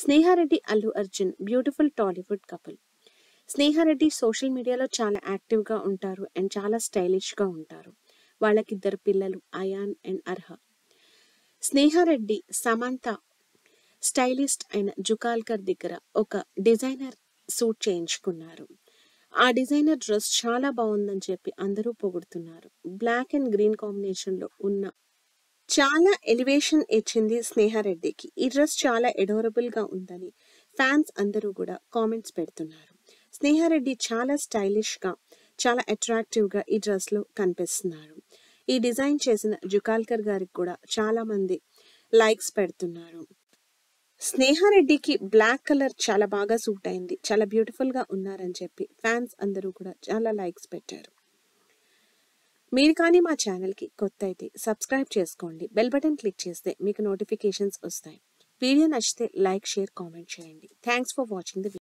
Sneha Reddy Allu Arjun beautiful Tollywood couple Sneha Reddy social మీడియాలో చాలా యాక్టివ్గా ఉంటారు అండ్ చాలా స్టైలిష్గా ఉంటారు వాళ్ళకిద్దరు పిల్లలు అయాన్ అండ్ అర్హ స్నేహారెడ్డి సమంత స్టైలిస్ట్ అయిన జుకాల్కర్ దగ్గర ఒక డిజైనర్ సూట్ చేయించుకున్నారు ఆ డిజైనర్ డ్రెస్ చాలా బాగుందని చెప్పి అందరూ పొగుడుతున్నారు బ్లాక్ అండ్ గ్రీన్ కాంబినేషన్లో ఉన్న చాలా ఎలివేషన్ ఇచ్చింది స్నేహారెడ్డికి ఈ డ్రెస్ చాలా ఎడోరబుల్ గా ఉందని ఫ్యాన్స్ అందరూ కూడా కామెంట్స్ పెడుతున్నారు స్నేహారెడ్డి చాలా స్టైలిష్ గా చాలా అట్రాక్టివ్ గా ఈ డ్రెస్ లో కనిపిస్తున్నారు ఈ డిజైన్ చేసిన జుకాల్కర్ గారికి కూడా చాలా మంది లైక్స్ పెడుతున్నారు స్నేహారెడ్డికి బ్లాక్ కలర్ చాలా బాగా సూట్ అయింది చాలా బ్యూటిఫుల్ గా ఉన్నారని చెప్పి ఫ్యాన్స్ అందరూ కూడా చాలా లైక్స్ పెట్టారు మీరు కానీ మా ఛానల్కి కొత్త అయితే సబ్స్క్రైబ్ చేసుకోండి బెల్ బటన్ క్లిక్ చేస్తే మీకు నోటిఫికేషన్స్ వస్తాయి వీడియో నచ్చితే లైక్ షేర్ కామెంట్ చేయండి థ్యాంక్స్ ఫర్ వాచింగ్ ద